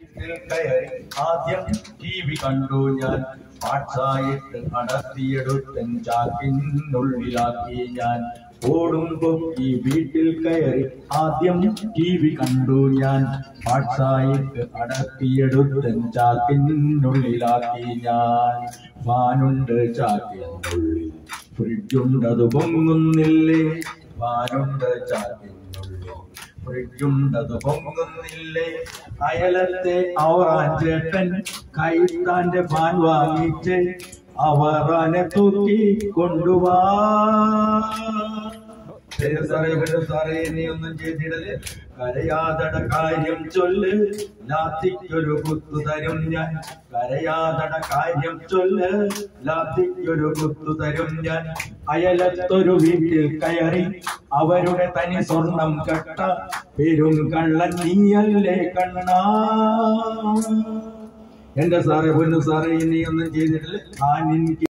കയറി ആദ്യം T V കണ്ടു ഞാൻ പാട്സായിട്ട് അടർത്തിയെടുത്തൻ ചാക്കിനുള്ളിലാക്കി ഞാൻ ഓടുമ്പോ ഈ വീട്ടിൽ കയറി ആദ്യം ടി വി കണ്ടു ഞാൻ പാട്സായിട്ട് അടർത്തിയെടുത്തൻ ചാക്കിനുള്ളിലാക്കി ഞാൻ വാനുണ്ട് ചാക്കിനുള്ളിൽ ഫ്രിഡ്ജുണ്ടത് പൊങ്ങുന്നില്ലേ വാനുണ്ട് ചാക്കിനുള്ളിൽ ഫ്രിഡ്ജുണ്ടത് പൊങ്ങുന്നില്ലേ അയലത്തെ ഔറാൻ ചേട്ടൻ കൈത്താന്റെ പാൻ വാങ്ങിച്ച് അവറാനെ തൂക്കി കൊണ്ടുവാ ശരി സാറേ ഇവിടെ സാറേ നീ ഒന്നും ചെയ്തിടല് കരയാതട കാര്യം ചൊല്ല് ലാത്തിക്കൊരു കുത്തു തരും ഞാൻ കരയാതട കാര്യം ചൊല്ല് ലാത്തിക്കൊരു കുത്തു തരും ഞാൻ അയലത്തൊരു വീട്ടിൽ കയറി അവരുടെ തനി സ്വർണം കെട്ട പെരും കള്ളൻ നീയല്ലേ കണ്ണാ എന്റെ സാറേ പൊന്നു സാറേ ഇനി ഒന്നും ചെയ്തിട്ടില്ല ആ നിൻക്ക്